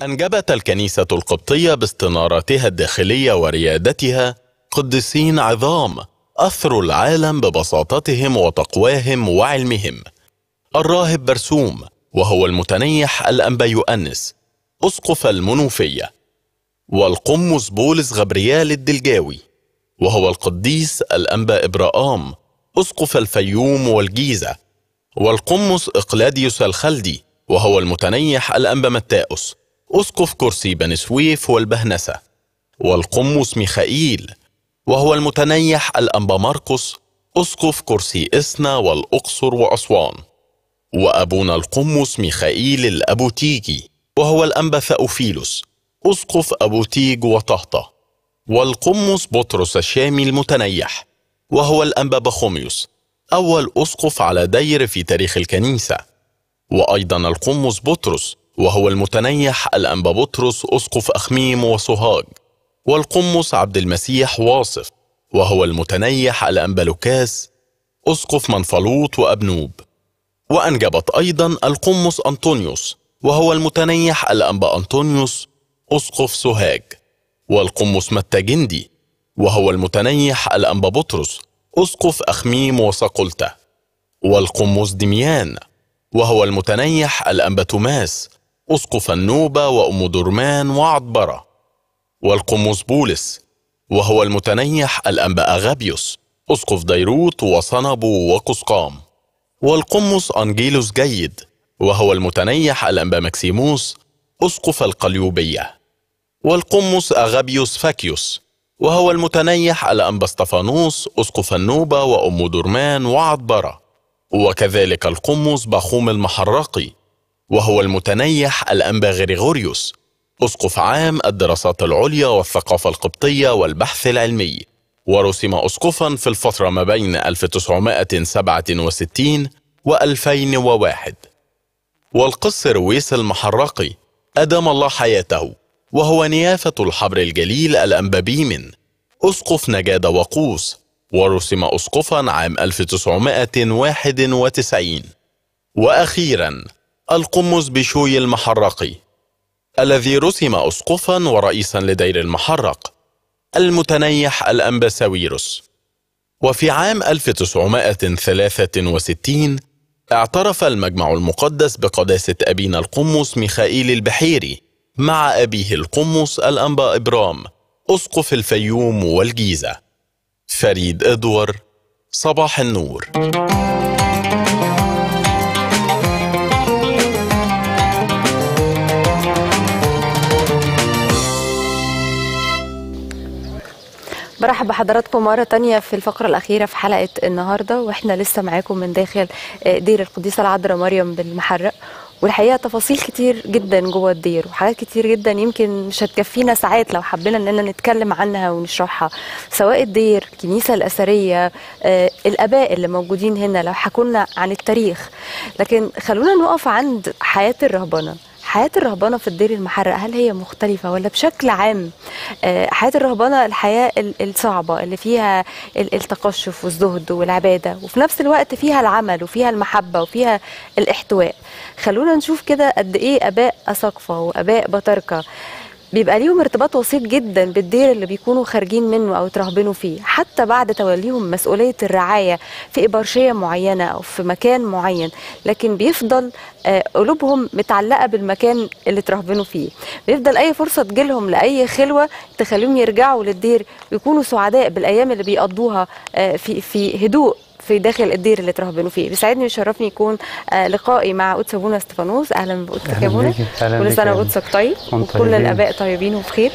أنجبت الكنيسة القبطية باستناراتها الداخلية وريادتها قديسين عظام أثروا العالم ببساطتهم وتقواهم وعلمهم الراهب برسوم وهو المتنيح الأنبا يؤنس أسقف المنوفية والقمص بولس غبريال الدلجاوي وهو القديس الأنبا إبراام أسقف الفيوم والجيزة والقمص إقلاديوس الخلدي وهو المتنيح الأنبا متاؤس أسقف كرسي بني سويف والبهنسة والقمص ميخائيل وهو المتنيح الأنبا مرقس أسقف كرسي إسنا والأقصر وأسوان وأبونا القمص ميخائيل الأبوتيجي وهو الأنبا ثأوفيلوس أسقف أبوتيج وطهطة والقمص بطرس الشامي المتنيح وهو الأنبا بخوميوس أول أسقف على دير في تاريخ الكنيسة وأيضا القمص بطرس وهو المتنيح الأنبا بطرس أسقف أخميم وسوهاج والقمص عبد المسيح واصف وهو المتنيح الأنبا لوكاس أسقف منفلوط وأبنوب وأنجبت أيضا القمص أنطونيوس وهو المتنيح الأنبا أنطونيوس أسقف سوهاج والقمص متى جندي وهو المتنيح الأنبا بطرس أسقف أخميم وصقلتة والقمص دميان وهو المتنيح الأنبا توماس أسقف النوبة وأم درمان وعطبرة والقمص بولس وهو المتنيح الأنبا أغابيوس أسقف ديروت وصنبو وقسقام والقمص أنجيلوس جيد وهو المتنيح الأنبا مكسيموس أسقف القليوبية والقمص أغابيوس فاكيوس وهو المتنيح الأنبا اسطفانوس أسقف النوبة وأم درمان وعطبرة وكذلك القمص باخوم المحرقي وهو المتنيح الأنبا غريغوريوس أسقف عام الدراسات العليا والثقافة القبطية والبحث العلمي ورسم أسقفا في الفترة ما بين 1967 و 2001 والقس رويس المحرقي أدام الله حياته وهو نيافة الحبر الجليل الأنبابيمن أسقف نجاد وقوس ورسم أسقفا عام 1991 وأخيرا القمص بشوي المحرقي الذي رسم أسقفا ورئيسا لدير المحرق المتنيح الأنبا ساويروس وفي عام 1963 اعترف المجمع المقدس بقداسة أبينا القمص ميخائيل البحيري مع أبيه القمص الأنبا إبرام أسقف الفيوم والجيزة فريد إدوار صباح النور برحب بحضراتكم مرة تانية في الفقرة الأخيرة في حلقة النهاردة وإحنا لسه معاكم من داخل دير القديسة العذراء مريم بالمحرق والحقيقة تفاصيل كتير جدا جوه الدير وحاجات كتير جدا يمكن مش هتكفينا ساعات لو حبينا إننا نتكلم عنها ونشرحها سواء الدير الكنيسة الأثرية آه، الآباء اللي موجودين هنا لو حكولنا عن التاريخ لكن خلونا نقف عند حياة الرهبنة حياة الرهبنة في الدير المحرق هل هي مختلفة ولا بشكل عام آه، حياة الرهبنة الحياة ال- الصعبة اللي فيها ال- التقشف والزهد والعبادة وفي نفس الوقت فيها العمل وفيها المحبة وفيها الاحتواء خلونا نشوف كده قد ايه اباء اساقفة واباء بطاركة بيبقى ليهم ارتباط وثيق جدا بالدير اللي بيكونوا خارجين منه او اترهبنوا فيه حتى بعد توليهم مسؤوليه الرعايه في ابرشيه معينه او في مكان معين لكن بيفضل آه، قلوبهم متعلقه بالمكان اللي اترهبنوا فيه بيفضل اي فرصه تجيلهم لاي خلوه تخليهم يرجعوا للدير ويكونوا سعداء بالايام اللي بيقضوها آه، في في هدوء في داخل الدير اللي اترهبنوا فيه بيسعدني ويشرفني يكون آه، لقائي مع قدس ابونا استفانوس اهلا بقدسك يا أهلاً ابونا بيكي، أهلاً كل بيكي سنه يا وقدسك طيب وانتم وكل طيبين. الاباء طيبين وبخير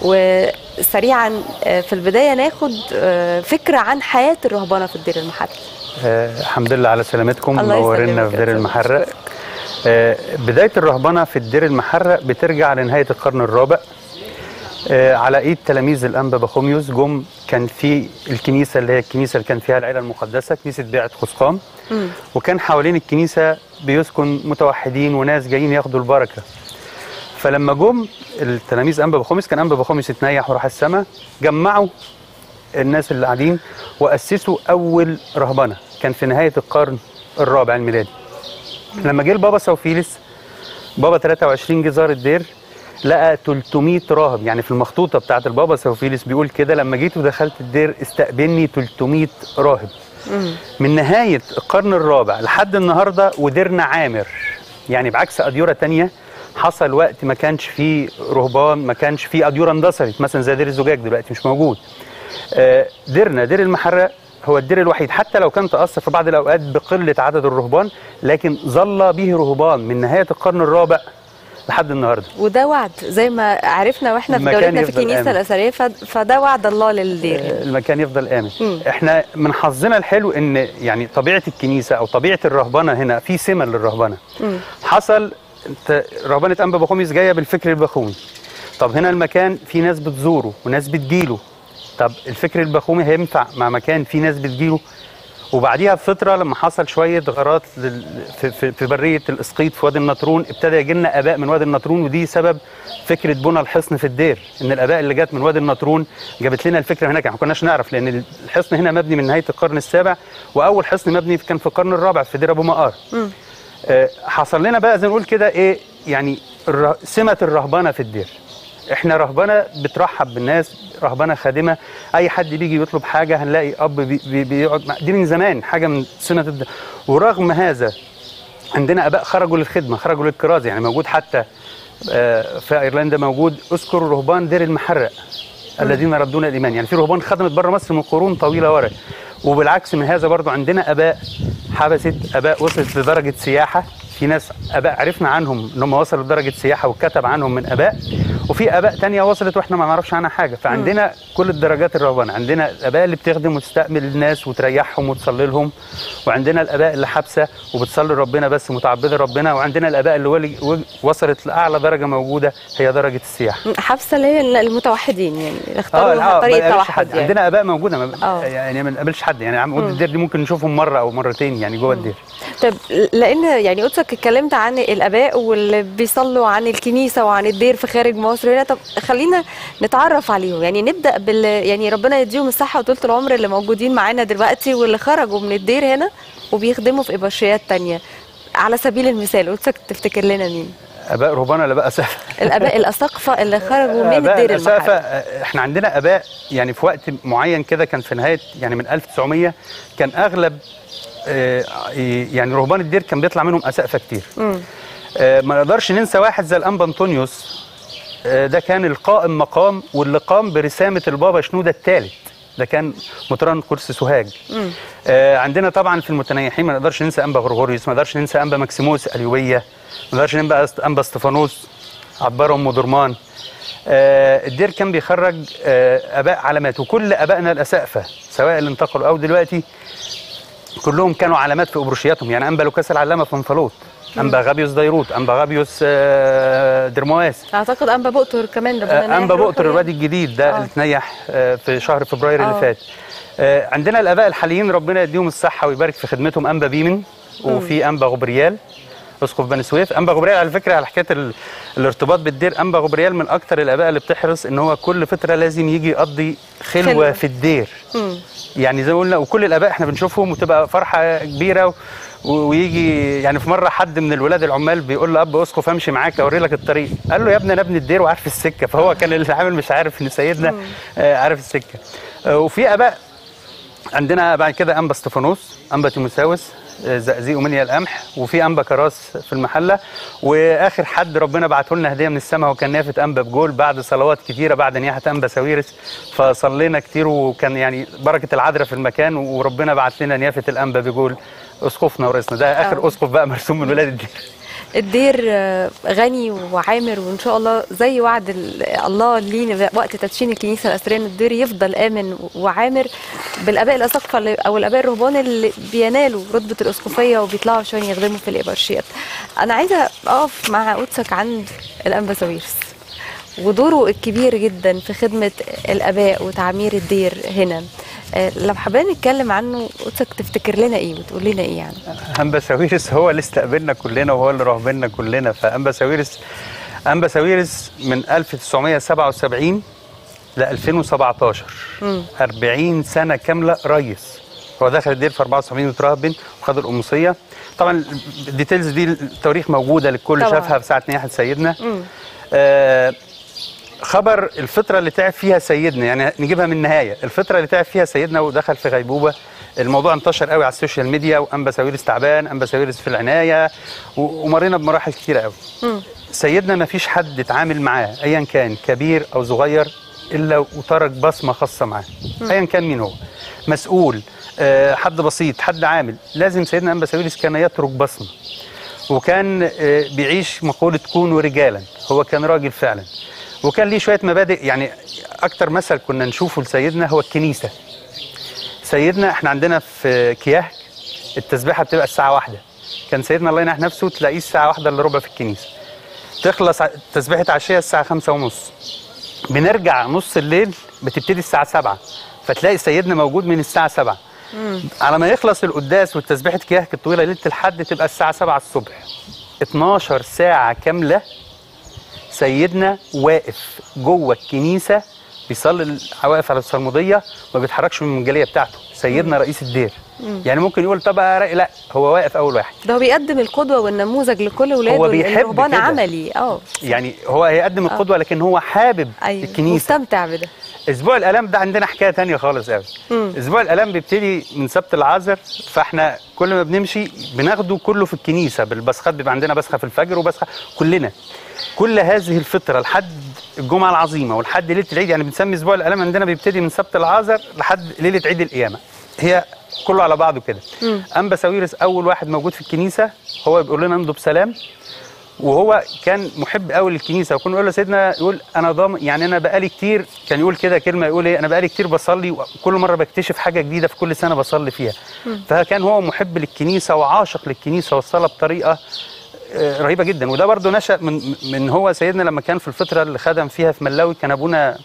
وسريعا آه، في البدايه ناخد آه، فكره عن حياه الرهبنه في الدير المحرق آه الحمد لله على سلامتكم الله منورنا يسلمك في يا دير فندم. المحرق آه بدايه الرهبنه في الدير المحرق بترجع لنهايه القرن الرابع آه على ايد تلاميذ الانبا بخوميوس جم كان في الكنيسه اللي هي الكنيسه اللي كان فيها العيله المقدسه كنيسه بيعه قسقام مم. وكان حوالين الكنيسه بيسكن متوحدين وناس جايين ياخدوا البركه فلما جم التلاميذ انبا بخوميوس كان انبا بخوميوس اتنيح وراح السماء جمعوا الناس اللي قاعدين واسسوا اول رهبنه كان في نهايه القرن الرابع الميلادي لما جه البابا سوفيلس بابا 23 جه زار الدير لقى 300 راهب يعني في المخطوطه بتاعت البابا سوفيلس بيقول كده لما جيت ودخلت الدير استقبلني 300 راهب من نهايه القرن الرابع لحد النهارده وديرنا عامر يعني بعكس اديره تانية حصل وقت ما كانش فيه رهبان ما كانش فيه اديره اندثرت مثلا زي دير الزجاج دلوقتي مش موجود آه، ديرنا دير المحرق هو الدير الوحيد حتى لو كان تأثر في بعض الأوقات بقلة عدد الرهبان لكن ظل به رهبان من نهاية القرن الرابع لحد النهارده وده وعد زي ما عرفنا واحنا في المكان جولتنا في يفضل الكنيسه آمن. الاثريه ف- فده وعد الله للدير المكان يفضل امن مم. احنا من حظنا الحلو ان يعني طبيعه الكنيسه او طبيعه الرهبنه هنا في سمه للرهبنه مم. حصل انت رهبنه انبا بخوميس جايه بالفكر البخومي طب هنا المكان في ناس بتزوره وناس بتجيله طب الفكر البخومي هينفع مع مكان في ناس بتجيله وبعديها بفتره لما حصل شويه غارات لل- في, في, في بريه الاسقيط في وادي النطرون ابتدى يجي لنا اباء من وادي النطرون ودي سبب فكره بنى الحصن في الدير ان الاباء اللي جت من وادي النطرون جابت لنا الفكره هناك يعني ما كناش نعرف لان الحصن هنا مبني من نهايه القرن السابع واول حصن مبني كان في القرن الرابع في دير ابو مقار آه، حصل لنا بقى زي ما نقول كده ايه يعني الره- سمه الرهبنه في الدير احنا رهبنه بترحب بالناس رهبنه خادمه اي حد بيجي يطلب حاجه هنلاقي اب بي بي بيقعد مع- دي من زمان حاجه من سمه الد... ورغم هذا عندنا اباء خرجوا للخدمه خرجوا للكرازه يعني موجود حتى آه، في ايرلندا موجود اذكر رهبان دير المحرق الذين ردونا الايمان يعني في رهبان خدمت بره مصر من قرون طويله ورا وبالعكس من هذا برضو عندنا اباء حبست اباء وصلت لدرجه سياحه في ناس اباء عرفنا عنهم ان هم وصلوا لدرجه سياحه واتكتب عنهم من اباء وفي اباء تانية وصلت واحنا ما نعرفش عنها حاجه فعندنا كل الدرجات الرهبانه عندنا الاباء اللي بتخدم وتستقبل الناس وتريحهم وتصلي لهم وعندنا الاباء اللي حابسه وبتصلي ربنا بس متعبده ربنا وعندنا الاباء اللي ولي- و- وصلت لاعلى درجه موجوده هي درجه السياحه حبسه اللي هي المتوحدين يعني اختاروا لا، طريق ما نقابلش التوحد حد يعني عندنا اباء موجوده ما آه. يعني ما نقابلش حد يعني عمود الدير دي ممكن نشوفهم مره او مرتين يعني جوه الدير طب لان يعني قدسك اتكلمت عن الاباء واللي بيصلوا عن الكنيسه وعن الدير في خارج مصر هنا طب خلينا نتعرف عليهم يعني نبدا بال يعني ربنا يديهم الصحه وطولة العمر اللي موجودين معانا دلوقتي واللي خرجوا من الدير هنا وبيخدموا في ابرشيات تانية على سبيل المثال قدسك تفتكر لنا مين اباء رهبان ولا اباء اسافه الاباء الاساقفه اللي خرجوا من آباء الدير الأسافة المحرق آه، احنا عندنا اباء يعني في وقت معين كده كان في نهايه يعني من 1900 كان اغلب آه، يعني رهبان الدير كان بيطلع منهم اسقفه كتير مم. آه، ما نقدرش ننسى واحد زي الانبا انطونيوس آه، ده كان القائم مقام واللي قام برسامه البابا شنوده الثالث ده كان مطران قدس سوهاج آه، عندنا طبعا في المتنيحين ما نقدرش ننسى انبا غرغوريوس ما نقدرش ننسى انبا مكسيموس اليوبيه ما نقدرش ننسى انبا استفانوس عبار ام درمان آه، الدير كان بيخرج آه، اباء علامات وكل ابائنا الاسقفه سواء اللي انتقلوا او دلوقتي كلهم كانوا علامات في ابروشياتهم يعني انبا لوكاس العلامه في انفلوط انبا غابيوس ديروت انبا غابيوس آه، درمواس اعتقد انبا بؤتر كمان ربنا آه، ينيح انبا روحه بؤتر يعني. الوادي الجديد ده آه. اللي اتنيح آه، في شهر فبراير آه. اللي فات آه، عندنا الاباء الحاليين ربنا يديهم الصحه ويبارك في خدمتهم انبا بيمن وفي انبا غبريال اسقف بني سويف انبا غبريال على فكره على حكايه ال... الارتباط بالدير انبا غبريال من اكتر الاباء اللي بتحرص ان هو كل فتره لازم يجي يقضي خلوه, خلوة. في الدير مم. يعني زي ما قلنا وكل الاباء احنا بنشوفهم وتبقى فرحه كبيره و... ويجي يعني في مره حد من الولاد العمال بيقول لاب اسقف امشي معاك اوري لك الطريق قال له يا ابني انا ابن الدير وعارف السكه فهو كان اللي عامل مش عارف ان سيدنا آه عارف السكه آه وفي اباء عندنا بعد كده انبا استفانوس انبا تيموساوس آه، زقزيق ومنيا القمح وفي انبا كراس في المحله واخر حد ربنا بعته لنا هديه من السماء وكان نافه انبا بجول بعد صلوات كتيره بعد نياحه انبا ساويرس فصلينا كتير وكان يعني بركه العذراء في المكان وربنا بعت لنا نيافه الانبا بجول اسقفنا ورئيسنا ده اخر آه. اسقف بقى مرسوم من ولاد الدير الدير آه، غني وعامر وان شاء الله زي وعد ال- الله لينا وقت تدشين الكنيسه الاثريه ان الدير يفضل امن وعامر بالاباء الاساقفه اللي- او الاباء الرهبان اللي بينالوا رتبه الاسقفيه وبيطلعوا عشان يخدموا في الابرشيات. انا عايزه اقف مع قدسك عند الانبا ساويرس ودوره الكبير جدا في خدمه الاباء وتعمير الدير هنا. آه، لو حابين نتكلم عنه قدسك تفتكر لنا ايه وتقول لنا ايه يعني؟ انبا ساويرس هو اللي استقبلنا كلنا وهو اللي راهبنا كلنا فانبا ساويرس انبا ساويرس من 1977 ل 2017 40 سنه كامله ريس هو دخل الدير في 74 وترهبن وخد القمصيه طبعا الديتيلز دي التواريخ موجوده للكل طبعاً. شافها في ساعه نياحه سيدنا مم. آه خبر الفتره اللي تعب فيها سيدنا يعني نجيبها من النهايه الفتره اللي تعب فيها سيدنا ودخل في غيبوبه الموضوع انتشر قوي على السوشيال ميديا وانبا ساويرس تعبان انبا ساويرس في العنايه و- ومرينا بمراحل كتيره قوي مم. سيدنا ما فيش حد اتعامل معاه ايا كان كبير او صغير الا وترك بصمه خاصه معاه ايا كان مين هو مسؤول آه، حد بسيط حد عامل لازم سيدنا انبا ساويرس كان يترك بصمه وكان آه، بيعيش مقولة كونوا رجالا هو كان راجل فعلا وكان ليه شوية مبادئ يعني أكتر مثل كنا نشوفه لسيدنا هو الكنيسة سيدنا احنا عندنا في كياه التسبيحة بتبقى الساعة واحدة كان سيدنا الله ينح نفسه تلاقيه الساعة واحدة إلا ربع في الكنيسة تخلص ع- تسبيحة عشية الساعة خمسة ونص بنرجع نص الليل بتبتدي الساعة سبعة فتلاقي سيدنا موجود من الساعة سبعة على ما يخلص القداس والتسبيحة كياهك الطويلة ليلة الحد تبقى الساعة 7 الصبح 12 ساعة كاملة سيدنا واقف جوه الكنيسة بيصلي واقف على الصلمودية ما بيتحركش من المنجلية بتاعته سيدنا رئيس الدير يعني ممكن يقول طب يا رأي لا هو واقف أول واحد ده هو بيقدم القدوه والنموذج لكل ولاده هو بيحب الرهبان كده. عملي اه يعني هو هيقدم القدوة لكن هو حابب ايوه الكنيسة مستمتع بده اسبوع الالام ده عندنا حكايه تانية خالص قوي مم. اسبوع الالام بيبتدي من سبت العذر فاحنا كل ما بنمشي بناخده كله في الكنيسه بالبسخات بيبقى عندنا بسخه في الفجر وبسخه كلنا كل هذه الفتره لحد الجمعه العظيمه ولحد ليله العيد يعني بنسمي اسبوع الالام عندنا بيبتدي من سبت العذر لحد ليله عيد القيامه هي كله على بعضه كده انبا ساويرس اول واحد موجود في الكنيسه هو بيقول لنا امضوا بسلام وهو كان محب قوي للكنيسه وكنا نقول له سيدنا يقول انا ضامن يعني انا بقالي كتير كان يقول كده كلمه يقول ايه انا بقالي كتير بصلي وكل مره بكتشف حاجه جديده في كل سنه بصلي فيها فكان هو محب للكنيسه وعاشق للكنيسه والصلاه بطريقه آه، رهيبه جدا وده برضو نشا من من هو سيدنا لما كان في الفتره اللي خدم فيها في ملاوي كان ابونا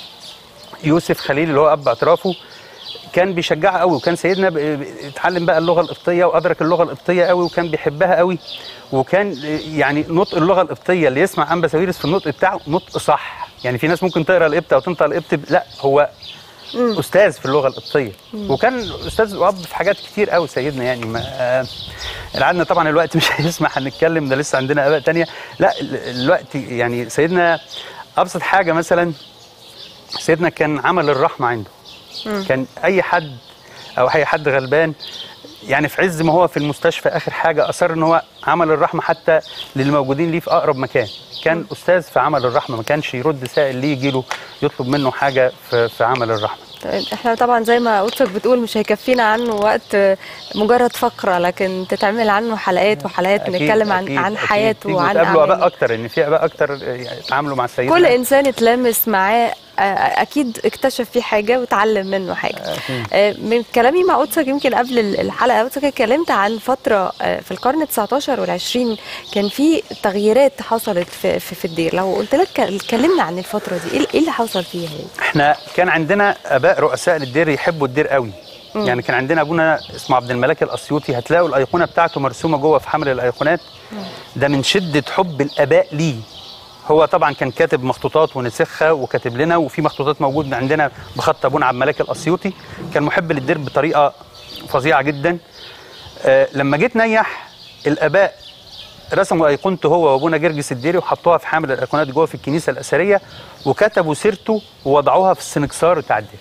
يوسف خليل اللي هو اب اعترافه كان بيشجعها قوي وكان سيدنا ب- ب- اتعلم بقى اللغه القبطيه وادرك اللغه القبطيه قوي وكان بيحبها قوي وكان يعني نطق اللغه القبطيه اللي يسمع انبا ساويرس في النطق بتاعه نطق صح يعني في ناس ممكن تقرا القبط او تنطق القبط لا هو استاذ في اللغه القبطيه وكان استاذ واب في حاجات كتير قوي سيدنا يعني ما آه العدنا طبعا الوقت مش هيسمح نتكلم ده لسه عندنا اباء تانية لا ال- الوقت يعني سيدنا ابسط حاجه مثلا سيدنا كان عمل الرحمه عنده كان اي حد او اي حد غلبان يعني في عز ما هو في المستشفى اخر حاجه اصر ان هو عمل الرحمه حتى للموجودين ليه في اقرب مكان كان استاذ في عمل الرحمه ما كانش يرد سائل ليه يجي له يطلب منه حاجه في, في عمل الرحمه طيب، احنا طبعا زي ما قلتك بتقول مش هيكفينا عنه وقت آه، مجرد فقره لكن تتعمل عنه حلقات وحلقات أكيد- نتكلم عن أكيد- عن أكيد. حياته تيجوا وعن تقابلوا اباء أعماله. اكتر ان في اباء اكتر يعني اتعاملوا مع سيدنا كل انسان اتلامس معاه آه، اكيد اكتشف فيه حاجه وتعلم منه حاجه آه، من كلامي مع قدسك يمكن قبل ال- الحلقه قدسك اتكلمت عن فتره آه، في القرن 19 وال20 كان في تغييرات حصلت في في, في الدير لو قلت لك اتكلمنا عن الفتره دي ايه إيه اللي حصل فيها يعني احنا كان عندنا اباء رؤساء للدير يحبوا الدير قوي يعني كان عندنا ابونا اسمه عبد الملك الاسيوطي هتلاقوا الايقونه بتاعته مرسومه جوه في حمل الايقونات ده من شده حب الاباء ليه هو طبعا كان كاتب مخطوطات ونسخها وكاتب لنا وفي مخطوطات موجود عندنا بخط ابونا عبد الملك الاسيوطي كان محب للدير بطريقه فظيعه جدا آه لما جيت نيح الاباء رسموا ايقونته هو وابونا جرجس الديري وحطوها في حامل الايقونات جوه في الكنيسه الاثريه وكتبوا سيرته ووضعوها في السنكسار بتاع الدير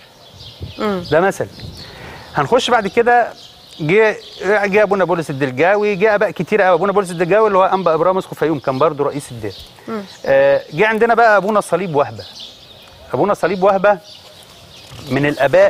ده مثل هنخش بعد كده جه جه ابونا بولس الدلجاوي جه اباء كتير قوي ابونا بولس الدلجاوي اللي هو انبا ابرام اسقف فيوم كان برضه رئيس الدير آه جه عندنا بقى ابونا صليب وهبه ابونا صليب وهبه من الاباء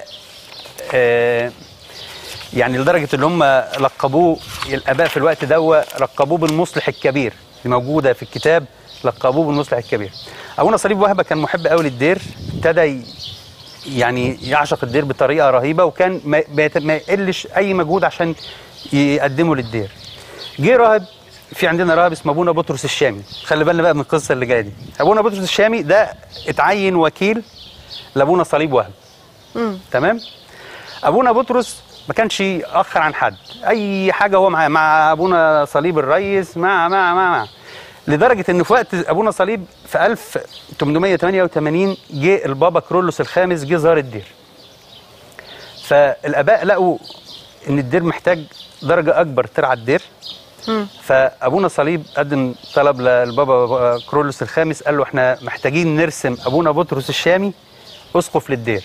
آه يعني لدرجه ان هم لقبوه الاباء في الوقت ده لقبوه بالمصلح الكبير اللي موجوده في الكتاب لقبوه بالمصلح الكبير ابونا صليب وهبه كان محب قوي للدير ابتدى ي- يعني يعشق الدير بطريقه رهيبه وكان ما ما- ما يقلش اي مجهود عشان يقدمه للدير جه راهب في عندنا راهب اسمه ابونا بطرس الشامي خلي بالنا بقى من القصه اللي جايه دي ابونا بطرس الشامي ده اتعين وكيل لابونا صليب وهب تمام ابونا بطرس ما كانش يأخر عن حد اي حاجه هو معاه مع ابونا صليب الريس مع مع مع, مع. لدرجه ان في وقت ابونا صليب في 1888 جه البابا كرولوس الخامس جه زار الدير فالاباء لقوا ان الدير محتاج درجه اكبر ترعى الدير فابونا صليب قدم طلب للبابا كرولوس الخامس قال له احنا محتاجين نرسم ابونا بطرس الشامي اسقف للدير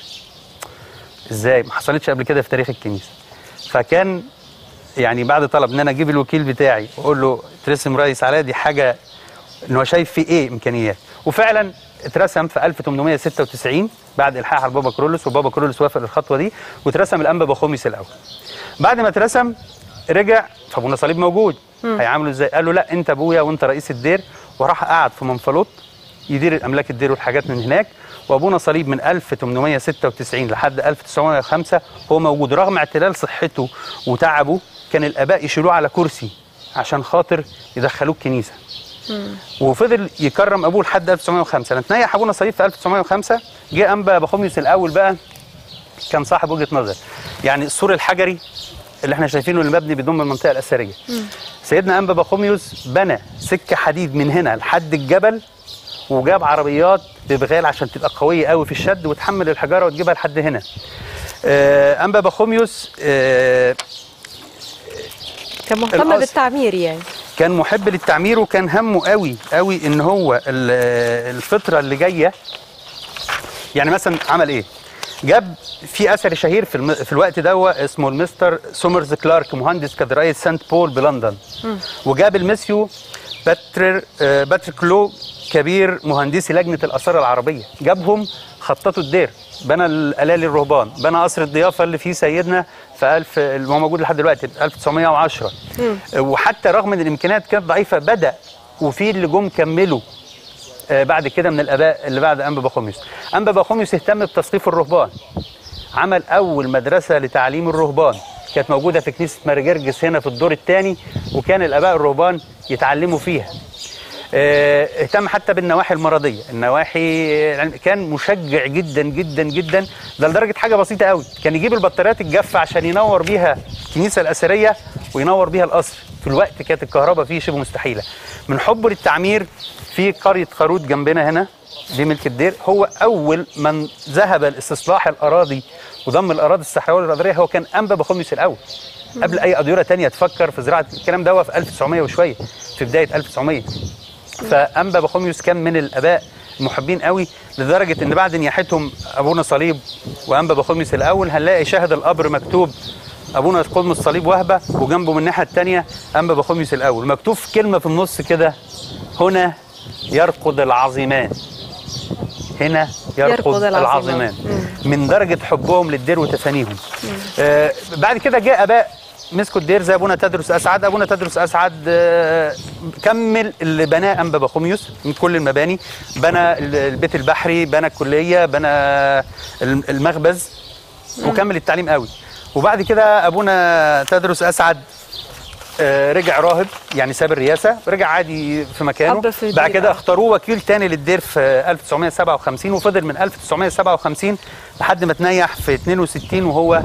ازاي ما حصلتش قبل كده في تاريخ الكنيسه فكان يعني بعد طلب ان انا اجيب الوكيل بتاعي واقول له ترسم رئيس علاء دي حاجه ان هو شايف فيه ايه امكانيات وفعلا اترسم في 1896 بعد الحاح على البابا كرولوس وبابا كرولوس وافق الخطوه دي واترسم الانبا بخوميس الاول بعد ما اترسم رجع فابونا صليب موجود هيعامله ازاي قال له لا انت ابويا وانت رئيس الدير وراح قعد في منفلوط يدير الاملاك الدير والحاجات من هناك وابونا صليب من 1896 لحد 1905 هو موجود رغم اعتلال صحته وتعبه كان الاباء يشيلوه على كرسي عشان خاطر يدخلوه الكنيسه وفضل يكرم ابوه لحد 1905 لما تنيح ابونا صليب في 1905 جه انبا بخوميوس الاول بقى كان صاحب وجهه نظر يعني السور الحجري اللي احنا شايفينه اللي مبني بيضم المنطقه الاثريه سيدنا انبا بخوميوس بنى سكه حديد من هنا لحد الجبل وجاب عربيات ببغال عشان تبقى قويه قوي في الشد وتحمل الحجاره وتجيبها لحد هنا آه انبا بخوميوس آه كان مهتم الأصل. بالتعمير يعني كان محب للتعمير وكان همه قوي قوي ان هو ال- الفتره اللي جايه يعني مثلا عمل ايه؟ جاب في اثر شهير في, الم... في الوقت ده اسمه المستر سومرز كلارك مهندس كاتدرائيه سانت بول بلندن وجاب المسيو باتر آه، باتريكلو كبير مهندسي لجنه الاثار العربيه جابهم خططوا الدير بنى الالالي الرهبان بنى قصر الضيافه اللي فيه سيدنا في 1000 اللي هو موجود لحد دلوقتي 1910 وحتى رغم ان الامكانيات كانت ضعيفه بدا وفي اللي جم كملوا آه، بعد كده من الاباء اللي بعد انبا بخوميوس انبا بخوميوس اهتم بتثقيف الرهبان عمل اول مدرسه لتعليم الرهبان كانت موجوده في كنيسه مارجرجس هنا في الدور الثاني وكان الاباء الرهبان يتعلموا فيها آه، اهتم حتى بالنواحي المرضيه النواحي العلم- كان مشجع جدا جدا جدا ده لدرجه حاجه بسيطه قوي كان يجيب البطاريات الجافه عشان ينور بيها الكنيسه الاثريه وينور بيها القصر في الوقت كانت الكهرباء فيه شبه مستحيله من حبه للتعمير في قريه قارود جنبنا هنا دي ملك الدير هو اول من ذهب لاستصلاح الاراضي وضم الاراضي الصحراويه للرادريه هو كان انبا بخوميوس الاول قبل اي اديره تانية تفكر في زراعه الكلام ده في 1900 وشويه في بدايه 1900 فانبا بخوميوس كان من الاباء المحبين قوي لدرجه ان بعد نياحتهم ابونا صليب وانبا بخوميوس الاول هنلاقي شاهد القبر مكتوب ابونا قدم الصليب وهبه وجنبه من الناحيه الثانيه انبا بخوميوس الاول مكتوب في كلمه في النص كده هنا يرقد العظيمان هنا يرقد, يرقد العظيمان. العظيمان من درجه حبهم للدير وتفانيهم آه بعد كده جاء اباء مسكوا الدير زي ابونا تدرس اسعد ابونا تدرس اسعد آه كمل اللي بناه انبا بخوميوس من كل المباني بنى ال- البيت البحري بنى الكليه بنى الم- المخبز وكمل التعليم قوي وبعد كده ابونا تدرس اسعد آه، رجع راهب يعني ساب الرئاسه رجع عادي في مكانه أب في بعد الدير، كده آه. اختاروه وكيل تاني للدير في 1957 وفضل من 1957 لحد ما تنيح في 62 وهو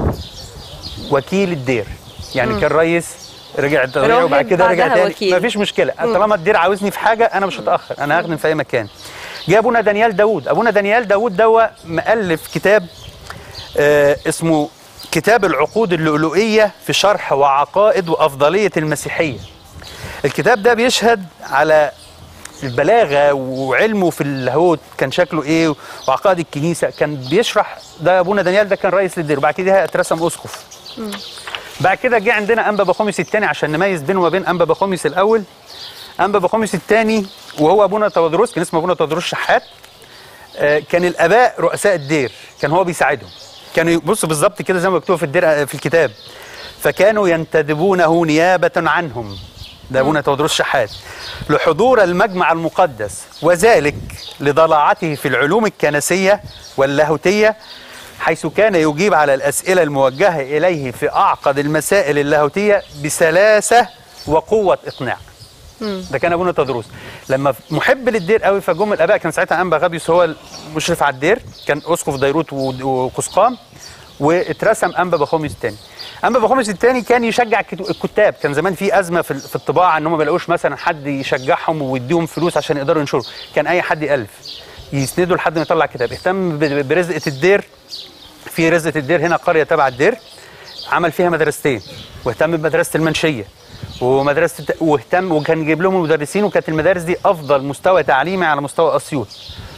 وكيل الدير يعني كان رئيس رجع التغيير راهب وبعد كده رجع بعدها تاني وكيل. مفيش مشكله طالما الدير عاوزني في حاجه انا مش هتاخر انا هخدم في اي مكان جه ابونا دانيال داوود ابونا دانيال داوود دوا مؤلف كتاب آه اسمه كتاب العقود اللؤلؤيه في شرح وعقائد وافضليه المسيحيه الكتاب ده بيشهد على البلاغه وعلمه في اللاهوت كان شكله ايه وعقائد الكنيسه كان بيشرح ده ابونا دانيال ده كان رئيس للدير وبعد كده اترسم اسقف بعد كده جه عندنا انبا بخوميس الثاني عشان نميز بينه وبين انبا بخوميس الاول انبا بخوميس الثاني وهو ابونا تودروس كان اسمه ابونا تودروس شحات آه، كان الاباء رؤساء الدير كان هو بيساعدهم كانوا يبصوا بالظبط كده زي ما مكتوب في الدير آه، في الكتاب فكانوا ينتدبونه نيابه عنهم ده ابونا تودروس شحات لحضور المجمع المقدس وذلك لضلاعته في العلوم الكنسيه واللاهوتيه حيث كان يجيب على الاسئله الموجهه اليه في اعقد المسائل اللاهوتيه بسلاسه وقوه اقناع ده كان ابونا تدروس لما محب للدير قوي فجم الاباء كان ساعتها انبا غابيوس هو المشرف على الدير كان اسقف ديروت و- وقسقام واترسم انبا بخوميس الثاني انبا بخوميس الثاني كان يشجع الكت- الكتاب كان زمان في ازمه في, ال- في الطباعه ان هم ما بيلاقوش مثلا حد يشجعهم ويديهم فلوس عشان يقدروا ينشروا كان اي حد يالف يسندوا لحد ما يطلع كتاب اهتم ب- برزقه الدير في رزقه الدير هنا قريه تبع الدير عمل فيها مدرستين واهتم بمدرسه المنشيه ومدرسه الت- واهتم وكان جايب لهم المدرسين وكانت المدارس دي افضل مستوى تعليمي على مستوى اسيوط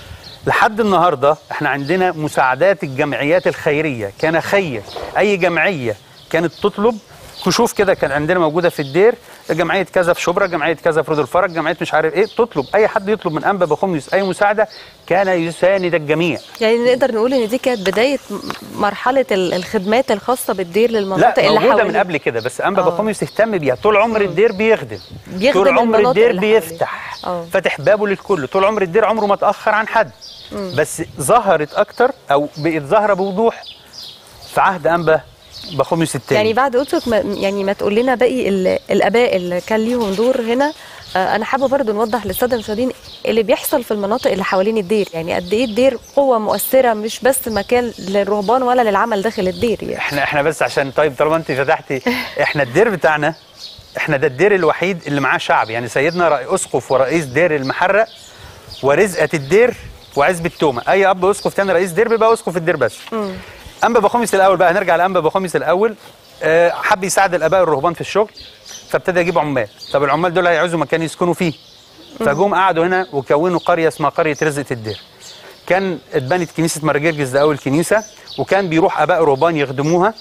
لحد النهارده احنا عندنا مساعدات الجمعيات الخيريه كان خير اي جمعيه كانت تطلب كشوف كده كان عندنا موجوده في الدير جمعيه كذا في شبرا جمعيه كذا في رود الفرج جمعيه مش عارف ايه تطلب اي حد يطلب من انبا بخمس اي مساعده كان يساند الجميع يعني نقدر نقول ان دي كانت بدايه م- مرحله ال- الخدمات الخاصه بالدير لا للمناطق اللي موجوده من حواليه قبل كده بس انبا آه. بخمس اهتم بيها طول عمر الدير بيخدم بيخدم طول عمر المناطق الدير اللي حواليه. بيفتح آه. فاتح بابه للكل طول عمر الدير عمره ما اتاخر عن حد بس ظهرت اكتر او بقت ظاهره بوضوح في عهد انبا بخمس الثاني يعني بعد قدسك ما يعني ما تقول لنا باقي ال- الاباء اللي كان ليهم دور هنا آه، انا حابه برضو نوضح للساده المشاهدين اللي بيحصل في المناطق اللي حوالين الدير يعني قد ايه الدير قوه مؤثره مش بس مكان للرهبان ولا للعمل داخل الدير يعني احنا احنا بس عشان طيب طالما انت فتحتي احنا الدير بتاعنا احنا ده الدير الوحيد اللي معاه شعب يعني سيدنا رئي- اسقف ورئيس دير المحرق ورزقه الدير وعزبة تومة اي اب اسقف تاني رئيس دير بيبقى اسقف الدير بس انبا بخمس الاول بقى هنرجع لانبا بخمس الاول آه، حب يساعد الاباء الرهبان في الشغل فابتدى يجيب عمال طب العمال دول هيعوزوا مكان يسكنوا فيه فجم قعدوا هنا وكونوا قريه اسمها قريه رزقه الدير كان اتبنت كنيسه مرجرجس ده اول كنيسه وكان بيروح اباء رهبان يخدموها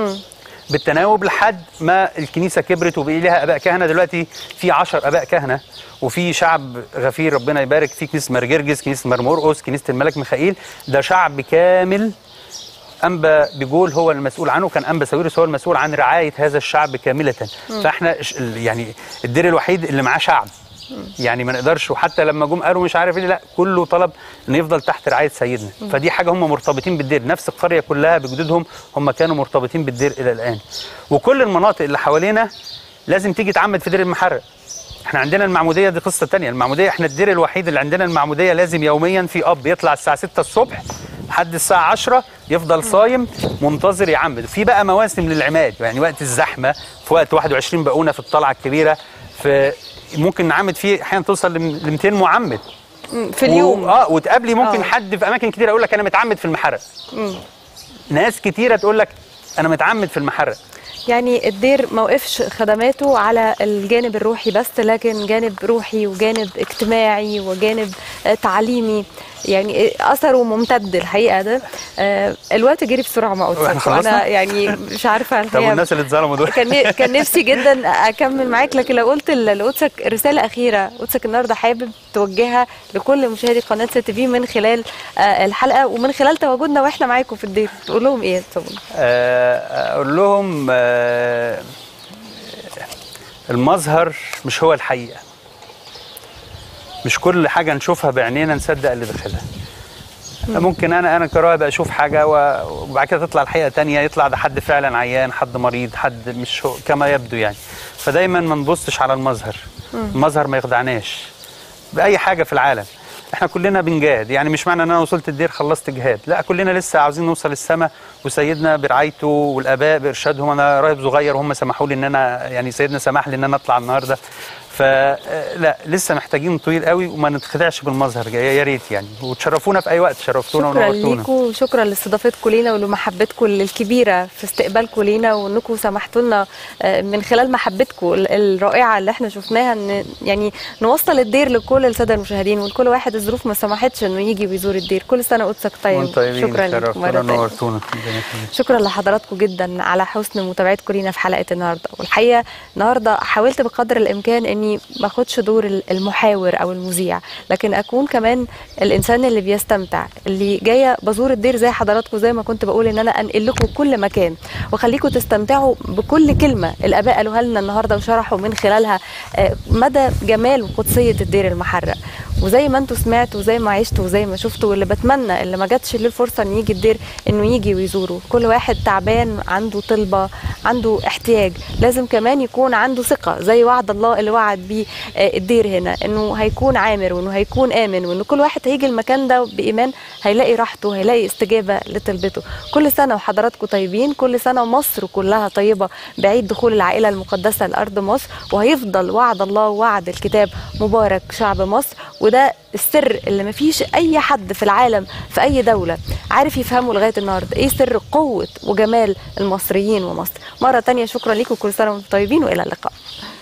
بالتناوب لحد ما الكنيسه كبرت وبقي لها اباء كهنه دلوقتي في 10 اباء كهنه وفي شعب غفير ربنا يبارك في كنيسه مرجرجس كنيسه مرمرقس كنيسه الملك ميخائيل ده شعب كامل انبا بيجول هو المسؤول عنه كان انبا ساويرس هو المسؤول عن رعايه هذا الشعب كامله فاحنا ش- ال- يعني الدير الوحيد اللي معاه شعب يعني ما نقدرش وحتى لما جم قالوا مش عارف ايه لا كله طلب انه يفضل تحت رعايه سيدنا فدي حاجه هم مرتبطين بالدير نفس القريه كلها بجدودهم هم كانوا مرتبطين بالدير الى الان وكل المناطق اللي حوالينا لازم تيجي تعمد في دير المحرق احنا عندنا المعموديه دي قصه تانية المعموديه احنا الدير الوحيد اللي عندنا المعموديه لازم يوميا في اب يطلع الساعه 6 الصبح لحد الساعه 10 يفضل صايم منتظر يعمد في بقى مواسم للعماد يعني وقت الزحمه في وقت 21 بقونه في الطلعه الكبيره في ممكن نعمد فيه احيانا توصل ل 200 معمد مم، في اليوم و... اه وتقابلي ممكن آه. حد في اماكن كتير يقول لك انا متعمد في المحرق ناس كتيره تقول لك انا متعمد في المحرق يعني الدير ما وقفش خدماته على الجانب الروحي بس لكن جانب روحي وجانب اجتماعي وجانب آه، تعليمي يعني اثره ممتد الحقيقه ده آه، الوقت جري بسرعه مع إحنا قدسك خلصنا؟ وانا يعني مش عارفه طب الحقيقه والناس اللي اتظلموا دول كان كان نفسي جدا اكمل معاك لكن لو قلت ل- لقدسك رساله اخيره قدسك النهارده حابب توجهها لكل مشاهدي قناه ست في من خلال آه، الحلقه ومن خلال تواجدنا واحنا معاكم في الدير تقول لهم ايه طبعا آه، اقول لهم آه، المظهر مش هو الحقيقه مش كل حاجه نشوفها بعينينا نصدق اللي داخلها ممكن انا انا كراهي بقى اشوف حاجه و- وبعد كده تطلع الحقيقه تانية يطلع ده حد فعلا عيان حد مريض حد مش هو كما يبدو يعني فدايما ما نبصش على المظهر المظهر ما يخدعناش باي حاجه في العالم احنا كلنا بنجاهد يعني مش معنى ان انا وصلت الدير خلصت جهاد لا كلنا لسه عاوزين نوصل السماء وسيدنا برعايته والاباء بارشادهم انا راهب صغير وهم سمحوا لي ان انا يعني سيدنا سمح لي ان انا اطلع النهارده فلا لسه محتاجين طويل قوي وما نتخدعش بالمظهر يا يا ريت يعني وتشرفونا في اي وقت شرفتونا شكرا ونورتونا ليكم وشكرا لاستضافتكم لينا ولمحبتكم الكبيره في استقبالكم لينا وانكم سمحتوا لنا آه، من خلال محبتكم ال- الرائعه اللي احنا شفناها ان يعني نوصل الدير لكل الساده المشاهدين ولكل واحد الظروف ما سمحتش انه يجي ويزور الدير كل سنه قدسك طيب وانتم طيبين شكرا لكم شرفتونا مره تانية. ونورتونا ربنا يخليك. شكرا لحضراتكم جدا على حسن متابعتكم لينا في حلقه النهارده والحقيقه النهارده حاولت بقدر الامكان اني ما اخدش دور ال- المحاور او المذيع لكن اكون كمان الانسان اللي بيستمتع اللي جايه بزور الدير زي حضراتكم زي ما كنت بقول ان انا انقل لكم كل مكان واخليكم تستمتعوا بكل كلمه الاباء قالوها لنا النهارده وشرحوا من خلالها آه، مدى جمال وقدسيه الدير المحرق وزي ما انتوا سمعتوا وزي ما عشتوا وزي ما شفتوا واللي بتمنى اللي ما جاتش ليه الفرصه ان يجي الدير انه يجي ويزوره كل واحد تعبان عنده طلبه عنده احتياج لازم كمان يكون عنده ثقه زي وعد الله اللي وعد بيه آه، الدير هنا انه هيكون عامر وانه هيكون امن وانه كل واحد هيجي المكان ده بايمان هيلاقي راحته هيلاقي استجابه لطلبته كل سنه وحضراتكم طيبين كل سنه مصر كلها طيبه بعيد دخول العائله المقدسه لارض مصر وهيفضل وعد الله ووعد الكتاب مبارك شعب مصر وده وده السر اللي مفيش اي حد في العالم في اي دوله عارف يفهمه لغايه النهارده ايه سر قوه وجمال المصريين ومصر مره تانية شكرا ليكم كل سنه وانتم طيبين والى اللقاء